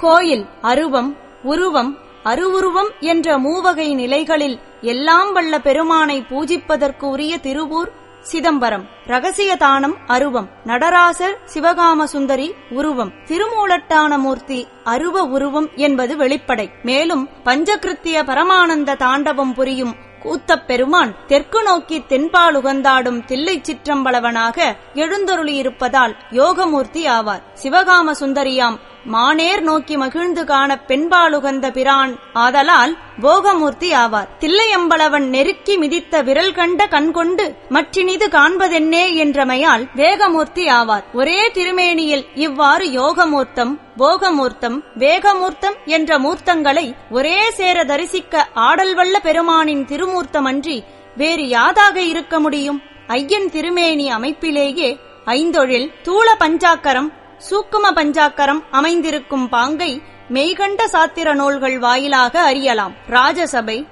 கோயில் அருவம் உருவம் அருவுருவம் என்ற மூவகை நிலைகளில் எல்லாம் வல்ல பெருமானை பூஜிப்பதற்கு உரிய திருவூர் சிதம்பரம் ரகசிய தானம் அருவம் நடராசர் சிவகாம சுந்தரி உருவம் திருமூலட்டானமூர்த்தி அருவ உருவம் என்பது வெளிப்படை மேலும் பஞ்சகிருத்திய பரமானந்த தாண்டவம் புரியும் கூத்தப் பெருமான் தெற்கு நோக்கி தென்பால் உகந்தாடும் தில்லை சிற்றம்பளவனாக எழுந்தருளியிருப்பதால் யோகமூர்த்தி ஆவார் சிவகாம சுந்தரியாம் மானேர் நோக்கி மகிழ்ந்து காண பெண்பாலுகந்த பிரான் ஆதலால் போகமூர்த்தி ஆவார் தில்லையம்பளவன் நெருக்கி மிதித்த விரல் கண்ட கண்கொண்டு மற்றினிது காண்பதென்னே என்றமையால் வேகமூர்த்தி ஆவார் ஒரே திருமேனியில் இவ்வாறு யோகமூர்த்தம் போகமூர்த்தம் வேகமூர்த்தம் என்ற மூர்த்தங்களை ஒரே சேர தரிசிக்க ஆடல் வல்ல பெருமானின் திருமூர்த்தமன்றி வேறு யாதாக இருக்க முடியும் ஐயன் திருமேனி அமைப்பிலேயே ஐந்தொழில் தூள பஞ்சாக்கரம் சூக்கும பஞ்சாக்கரம் அமைந்திருக்கும் பாங்கை மெய்கண்ட சாத்திர நூல்கள் வாயிலாக அறியலாம் ராஜசபை